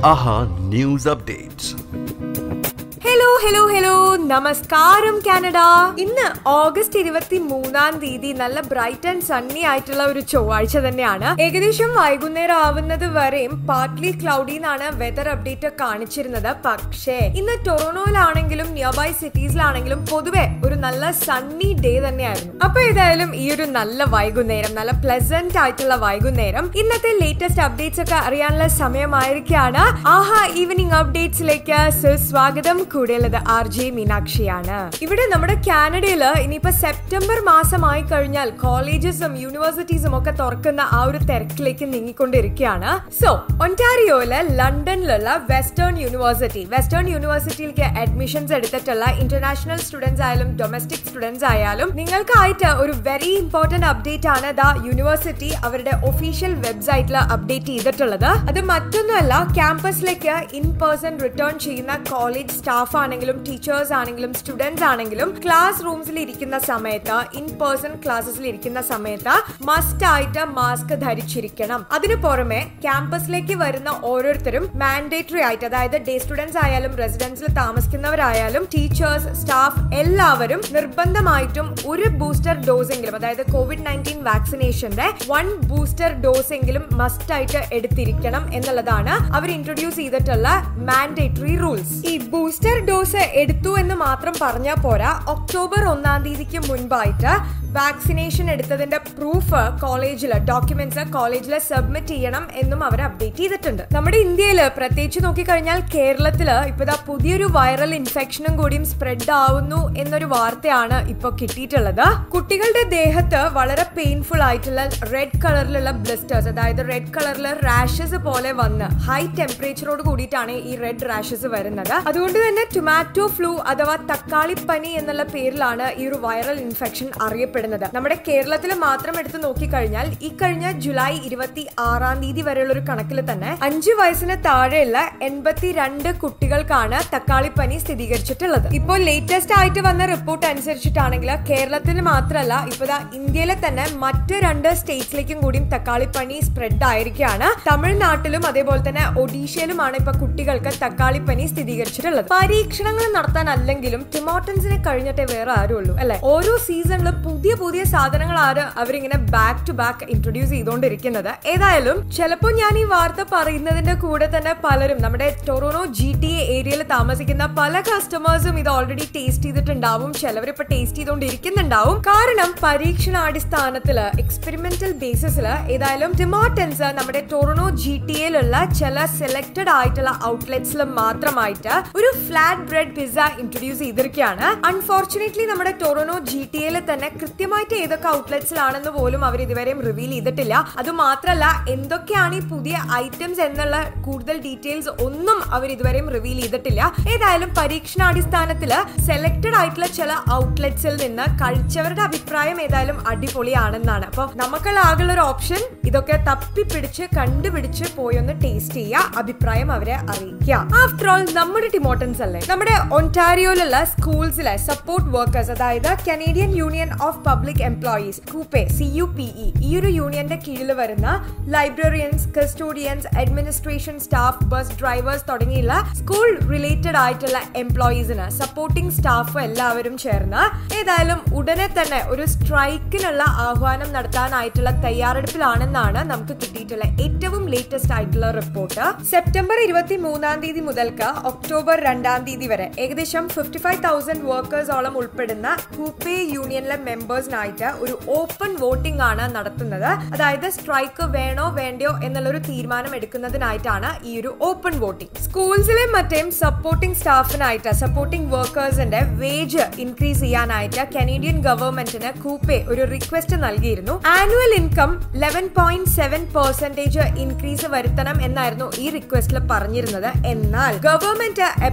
ആഹാ news updates hello hello hello നമസ്കാരം Canada ഇന്ന് August ഇരുപത്തി മൂന്നാം തീയതി നല്ല ബ്രൈറ്റ് ആൻഡ് സണ്ണി ആയിട്ടുള്ള ഒരു ചൊവ്വാഴ്ച തന്നെയാണ് ഏകദേശം വൈകുന്നേരം ആവുന്നത് വരെയും പാർട്ട്ലി ക്ലൗഡി എന്നാണ് വെതർ അപ്ഡേറ്റ് കാണിച്ചിരുന്നത് പക്ഷേ ഇന്ന് ടൊറോണോയിലാണെങ്കിലും നിയർ ബൈ സിറ്റീസിലാണെങ്കിലും പൊതുവെ ഒരു നല്ല സണ്ണി ഡേ തന്നെയായിരുന്നു അപ്പൊ ഏതായാലും ഈ ഒരു നല്ല വൈകുന്നേരം നല്ല പ്ലസന്റ് ആയിട്ടുള്ള വൈകുന്നേരം ഇന്നത്തെ ലേറ്റസ്റ്റ് അപ്ഡേറ്റ്സ് ഒക്കെ അറിയാനുള്ള സമയമായിരിക്കാണ് ആഹാ ഈവനിങ് അപ്ഡേറ്റ്സിലേക്ക് സുസ്വാഗതം കൂടെയുള്ളത് ആർ ജെ മീനാക്ഷിയാണ് ഇവിടെ നമ്മുടെ കാനഡയില് ഇനിയിപ്പോ സെപ്റ്റംബർ മാസമായി കഴിഞ്ഞാൽ കോളേജസും യൂണിവേഴ്സിറ്റീസും ഒക്കെ തുറക്കുന്ന ആ ഒരു തിരക്കിലേക്ക് നീങ്ങിക്കൊണ്ടിരിക്കുകയാണ് സോ ഒൻറ്റാരിയോയിലെ ലണ്ടനിലുള്ള വെസ്റ്റേൺ യൂണിവേഴ്സിറ്റി വെസ്റ്റേൺ യൂണിവേഴ്സിറ്റിയിലേക്ക് അഡ്മിഷൻസ് എടുത്തിട്ടുള്ള ഇന്റർനാഷണൽ സ്റ്റുഡൻസ് ആയാലും ഡൊമസ്റ്റിക് സ്റ്റുഡൻസ് ആയാലും നിങ്ങൾക്കായിട്ട് ഒരു വെരി ഇമ്പോർട്ടന്റ് അപ്ഡേറ്റ് ആണ് ദ യൂണിവേഴ്സിറ്റി അവരുടെ ഒഫീഷ്യൽ വെബ്സൈറ്റിൽ അപ്ഡേറ്റ് ചെയ്തിട്ടുള്ളത് അത് മറ്റൊന്നുമല്ല ക്യാമ്പസിലേക്ക് ഇൻ പേഴ്സൺ റിട്ടേൺ ചെയ്യുന്ന കോളേജ് സ്റ്റാഫ് ആണെങ്കിലും ടീച്ചേഴ്സ് ആണെങ്കിലും സ്റ്റുഡൻസ് ആണെങ്കിലും ക്ലാസ് റൂംസിൽ ഇരിക്കുന്ന സമയത്ത് ഇൻ പേഴ്സൺ ക്ലാസ്സസിൽ ഇരിക്കുന്ന സമയത്ത് മസ്റ്റ് ആയിട്ട് മാസ്ക് ധരിച്ചിരിക്കണം അതിനു പുറമെ ക്യാമ്പസിലേക്ക് വരുന്ന ഓരോരുത്തരും മാൻഡേറ്ററി ആയിട്ട് അതായത് ഡേ സ്റ്റുഡൻസ് ആയാലും റെസിഡൻസിൽ താമസിക്കുന്നവരായാലും ടീച്ചേഴ്സ് സ്റ്റാഫ് എല്ലാവരും നിർബന്ധമായിട്ടും ഒരു ബൂസ്റ്റർ ഡോസ് എങ്കിലും അതായത് കോവിഡ് നയൻറ്റീൻ വാക്സിനേഷന്റെ വൺ ബൂസ്റ്റർ ഡോസ് എങ്കിലും മസ്റ്റ് ആയിട്ട് എടുത്തിരിക്കണം എന്നുള്ളതാണ് അവർ ഇൻട്രൊഡ്യൂസ് ചെയ്തിട്ടുള്ള മാൻഡേറ്ററി റൂൾസ് ഈ ബൂസ്റ്റർ ഡോസ് എടുത്തു എന്ന് മാത്രം പറഞ്ഞാൽ പോരാ ഒക്ടോബർ ഒന്നാം തീയതിക്ക് മുൻപായിട്ട് വാക്സിനേഷൻ എടുത്തതിന്റെ പ്രൂഫ് കോളേജിൽ ഡോക്യുമെന്റ്സ് കോളേജിൽ സബ്മിറ്റ് ചെയ്യണം എന്നും അവർ അപ്ഡേറ്റ് ചെയ്തിട്ടുണ്ട് നമ്മുടെ ഇന്ത്യയിൽ പ്രത്യേകിച്ച് നോക്കിക്കഴിഞ്ഞാൽ കേരളത്തില് ഇപ്പതാ പുതിയൊരു വൈറൽ ഇൻഫെക്ഷനും കൂടിയും സ്പ്രെഡ് ആവുന്നു എന്നൊരു വാർത്തയാണ് ഇപ്പൊ കിട്ടിയിട്ടുള്ളത് കുട്ടികളുടെ ദേഹത്ത് വളരെ പെയിൻഫുൾ ആയിട്ടുള്ള റെഡ് കളറിലുള്ള ബ്ലിസ്റ്റേഴ്സ് അതായത് റെഡ് കളറിൽ റാഷസ് പോലെ വന്ന് ഹൈ ടെമ്പറേച്ചറോട് കൂടിയിട്ടാണ് ഈ റെഡ് റാഷസ് വരുന്നത് അതുകൊണ്ട് തന്നെ ടൊമാറ്റോ ഫ്ലൂ അഥവാ തക്കാളിപ്പനി എന്നുള്ള പേരിലാണ് ഈ ഒരു വൈറൽ ഇൻഫെക്ഷൻ അറിയപ്പെടുന്നത് നമ്മുടെ കേരളത്തിൽ മാത്രം എടുത്ത് നോക്കിക്കഴിഞ്ഞാൽ ഈ കഴിഞ്ഞ ജൂലൈ ഇരുപത്തി ആറാം തീയതി വരെയുള്ള ഒരു കണക്കിൽ തന്നെ അഞ്ചു വയസ്സിന് താഴെയുള്ള എൺപത്തിരണ്ട് കുട്ടികൾക്കാണ് തക്കാളിപ്പനി സ്ഥിരീകരിച്ചിട്ടുള്ളത് ഇപ്പോൾ ലേറ്റസ്റ്റ് ആയിട്ട് വന്ന റിപ്പോർട്ട് അനുസരിച്ചിട്ടാണെങ്കിൽ കേരളത്തിൽ മാത്രമല്ല ഇപ്പതാ ഇന്ത്യയിലെ തന്നെ മറ്റ് രണ്ട് സ്റ്റേറ്റ്സിലേക്കും കൂടിയും തക്കാളിപ്പനി സ്പ്രെഡ് ആയിരിക്കുകയാണ് തമിഴ്നാട്ടിലും അതേപോലെ തന്നെ ഒഡീഷയിലുമാണ് ഇപ്പൊ കുട്ടികൾക്ക് തക്കാളിപ്പനി സ്ഥിരീകരിച്ചിട്ടുള്ളത് പരീക്ഷണങ്ങൾ നടത്താൻ അല്ലെങ്കിലും ടിമോട്ടൻസിനെ കഴിഞ്ഞിട്ടേ വേറെ ആരും ഉള്ളൂ അല്ലെ ഓരോ സീസണിലും പുതിയ പുതിയ സാധനങ്ങളാണ് അവരിങ്ങനെ ബാക്ക് ടു ബാക്ക് ഇൻട്രൊഡ്യൂസ് ചെയ്തുകൊണ്ടിരിക്കുന്നത് ഏതായാലും ചിലപ്പോൾ ഞാൻ ഈ വാർത്ത പറയുന്നതിന്റെ കൂടെ തന്നെ പലരും നമ്മുടെ ടൊറോണോ ജി ടി എ ഏരിയയിൽ താമസിക്കുന്ന പല കസ്റ്റമേഴ്സും ഇത് ഓൾറെഡി ടേസ്റ്റ് ചെയ്തിട്ടുണ്ടാവും ചിലവർ ഇപ്പൊ ടേസ്റ്റ് ചെയ്തുകൊണ്ടിരിക്കുന്നുണ്ടാവും കാരണം പരീക്ഷണാടിസ്ഥാനത്തില് എക്സ്പെരിമെന്റൽ ബേസിസിൽ ഏതായാലും ടിമോട്ടൻസ് നമ്മുടെ ടൊറോണോ ജി ടി എയിലുള്ള ചില സെലക്ടഡ് ആയിട്ടുള്ള ഔട്ട്ലെറ്റ്സിൽ മാത്രമായിട്ട് ഒരു ഫ്ലാറ്റ് ബ്രെഡ് പിസ്സ ഇൻട്രൊഡ്യൂസ് ചെയ്തിരിക്കുകയാണ് അൺഫോർച്ചുനേറ്റ്ലി നമ്മുടെ ടൊറോണോ ജി ടി എയിൽ തന്നെ കൃത്യമായിട്ട് ഏതൊക്കെ ഔട്ട്ലെറ്റ്സിലാണെന്ന് പോലും അവർ ഇതുവരെയും റിവീൽ ചെയ്തിട്ടില്ല അത് മാത്രമല്ല എന്തൊക്കെയാണ് ഈ പുതിയ ഐറ്റംസ് എന്നുള്ള കൂടുതൽ ഡീറ്റെയിൽസ് ഒന്നും അവർ ഇതുവരെയും റിവീൽ ചെയ്തിട്ടില്ല ഏതായാലും പരീക്ഷണാടിസ്ഥാനത്തില് സെലക്ടഡ് ആയിട്ടുള്ള ചില ഔട്ട്ലെറ്റ്സിൽ നിന്ന് കഴിച്ചവരുടെ അഭിപ്രായം ഏതായാലും അടിപൊളിയാണെന്നാണ് അപ്പൊ നമുക്കുള്ള ആകെയുള്ള ഒരു ഓപ്ഷൻ ഇതൊക്കെ തപ്പി പിടിച്ച് കണ്ടുപിടിച്ച് പോയി ഒന്ന് ടേസ്റ്റ് ചെയ്യുക അഭിപ്രായം അവരെ അറിയിക്കുക ആഫ്റ്റർ ഓൾ നമ്മുടെ ടിമോട്ടൻസ് അല്ലേ നമ്മുടെ ഒൻറ്റാരിയോയിലുള്ള സ്കൂൾസിലെ സപ്പോർട്ട് വർക്കേഴ്സ് അതായത് Canadian Union of Public Employees CUPE C U P E ഈ ഒരു യൂണിയന്റെ കീഴിൽ വരുന്ന librarians custodians administration staff bus drivers തുടങ്ങിയുള്ള സ്കൂൾ റിലേറ്റഡ് ആയിട്ടുള്ള എംപ്ലോയീസിന് സപ്പോർട്ടിംഗ് സ്റ്റാഫ് എല്ലാവരും ചേർന്ന് ഏതായാലും ഉടനെ തന്നെ ഒരു സ്ട്രൈക്കിനുള്ള ആഹ്വാനം നടത്താനായിട്ടുള്ള തയ്യാറെടുപ്പിലാണെന്നാണ് നമുക്ക് കിട്ടിയിട്ടുള്ള ഏറ്റവും ലേറ്റസ്റ്റ് ആയിട്ടുള്ള റിപ്പോർട്ട് സെപ്റ്റംബർ ഇരുപത്തി മൂന്നാം തീയതി മുതൽക്ക് ഒക്ടോബർ രണ്ടാം തീയതി വരെ ഏകദേശം ഫിഫ്റ്റി ഫൈവ് തൗസൻഡ് വർക്കേഴ്സോളം ഉൾപ്പെടുന്ന കൂപ്പേ യൂണിയനിലെ മെമ്പേഴ്സിനായിട്ട് ഒരു ഓപ്പൺ വോട്ടിംഗ് ആണ് നടത്തുന്നത് അതായത് സ്ട്രൈക്ക് വേണോ വേണ്ടയോ എന്നുള്ളൊരു തീരുമാനം എടുക്കുന്നതിനായിട്ടാണ് ഈ ഒരു ഓപ്പൺ വോട്ടിംഗ് സ്കൂൾസിലെ മറ്റേം സപ്പോർട്ടിംഗ് സ്റ്റാഫിനായിട്ട് സപ്പോർട്ടിംഗ് വർക്കേഴ്സിന്റെ വേജ് ഇൻക്രീസ് ചെയ്യാനായിട്ട് കനേഡിയൻ ഗവൺമെന്റിന് കൂപ്പെ ഒരു റിക്വസ്റ്റ് നൽകിയിരുന്നു annual income eleven point seven percentage increase വരുത്തണം എന്നായിരുന്നു ഈ റിക്വസ്റ്റിൽ പറഞ്ഞിരുന്നത് എന്നാൽ ഗവൺമെന്റ് അപ്രൂവ്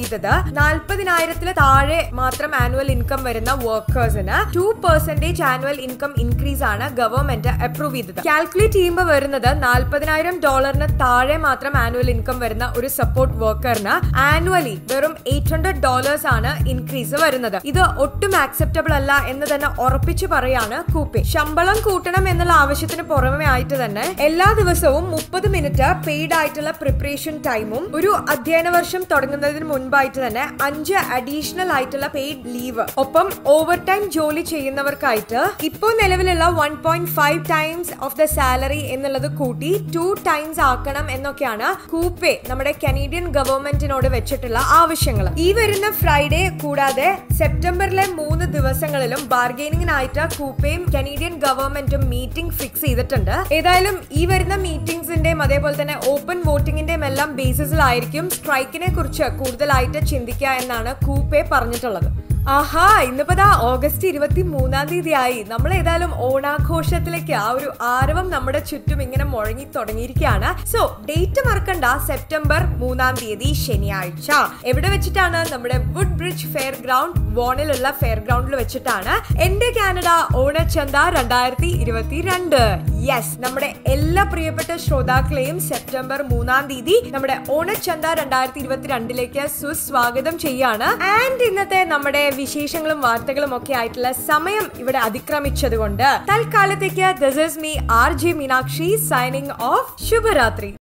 ചെയ്തത് നാൽപ്പതിനായിരത്തില് താഴെ മാത്രം ആനുവൽ ഇൻകം വരുന്ന വർക്കേഴ്സിന് two percentage annual income increase ആണ് ഗവൺമെന്റ് അപ്രൂവ് ചെയ്തത് കാൽക്കുലേറ്റ് ചെയ്യുമ്പോൾ വരുന്നത് നാൽപ്പതിനായിരം ഡോളറിന് താഴെ മാത്രം ആനുവൽ ഇൻകം വരുന്ന ഒരു സപ്പോർട്ട് വർക്കറിന് ആനുവലി വെറും എയ്റ്റ് ഹൺഡ്രഡ് ഡോളേഴ്സ് ആണ് ഇൻക്രീസ് വരുന്നത് ഇത് ഒട്ടും ആക്സെപ്റ്റബിൾ അല്ല എന്ന് തന്നെ ഉറപ്പിച്ചു പറയാണ് കൂപ്പെ ശമ്പളം കൂട്ടണം എന്നുള്ള ആവശ്യത്തിന് പുറമെ ആയിട്ട് തന്നെ എല്ലാ ദിവസവും മുപ്പത് മിനിറ്റ് പെയ്ഡ് ആയിട്ടുള്ള പ്രിപ്പറേഷൻ ടൈമും ഒരു അധ്യയന വർഷം തുടങ്ങുന്നതിന് മുൻപായിട്ട് തന്നെ അഞ്ച് അഡീഷണൽ ആയിട്ടുള്ള പെയ്ഡ് ലീവ് ഒപ്പം ഓവർ ടൈം ജോലി ചെയ്യുന്നവർക്കായിട്ട് ഇപ്പോൾ നിലവിലുള്ള one point five times of the salary എന്നുള്ളത് കൂട്ടി ടു ടൈംസ് ആക്കണം എന്നൊക്കെയാണ് കൂപ്പെ നമ്മുടെ കനേഡിയൻ ഗവൺമെന്റിനോട് വെച്ചിട്ടുള്ള ആവശ്യങ്ങൾ ഈ വരുന്ന ഫ്രൈഡേ കൂടാതെ സെപ്റ്റംബറിലെ മൂന്ന് ദിവസങ്ങളിലും ബാർഗെയിനിങ്ങിനായിട്ട് കൂപ്പയും കനേഡിയൻ ഗവൺമെന്റും മീറ്റിംഗ് ഫിക്സ് ചെയ്തിട്ടുണ്ട് ഏതായാലും ഈ വരുന്ന മീറ്റിംഗ്സിന്റെയും അതേപോലെ തന്നെ ഓപ്പൺ വോട്ടിംഗിന്റെയും എല്ലാം ബേസിസിലായിരിക്കും സ്ട്രൈക്കിനെ കുറിച്ച് കൂടുതലായിട്ട് ചിന്തിക്കുക എന്നാണ് കൂപ്പെ പറഞ്ഞിട്ടുള്ളത് ആഹാ ഇന്നിപ്പോ ദാ ഓഗസ്റ്റ് ഇരുപത്തി മൂന്നാം തീയതി ആയി നമ്മൾ ഏതായാലും ഓണാഘോഷത്തിലേക്ക് ആ ഒരു ആരവം നമ്മുടെ ചുറ്റും ഇങ്ങനെ മുഴങ്ങി തുടങ്ങിയിരിക്കുകയാണ് സോ ഡേറ്റ് മറക്കണ്ട സെപ്റ്റംബർ മൂന്നാം തീയതി ശനിയാഴ്ച എവിടെ വെച്ചിട്ടാണ് നമ്മുടെ വുഡ് ബ്രിഡ്ജ് ഫെയർ ഗ്രൗണ്ട് വോണിലുള്ള ഫെയർ ഗ്രൗണ്ടിൽ വെച്ചിട്ടാണ് എന്റെ കാനഡ ഓണച്ചന്ത രണ്ടായിരത്തി ഇരുപത്തി രണ്ട് യെസ് നമ്മുടെ എല്ലാ പ്രിയപ്പെട്ട ശ്രോതാക്കളെയും സെപ്റ്റംബർ മൂന്നാം തീയതി നമ്മുടെ ഓണച്ചന്ത രണ്ടായിരത്തി ഇരുപത്തിരണ്ടിലേക്ക് സുസ്വാഗതം ചെയ്യാണ് ആൻഡ് ഇന്നത്തെ നമ്മുടെ വിശേഷങ്ങളും വാർത്തകളും ഒക്കെ ആയിട്ടുള്ള സമയം ഇവിടെ അതിക്രമിച്ചത് കൊണ്ട് തൽക്കാലത്തേക്ക് this is me R J Meenakshi signing off ശുഭരാത്രി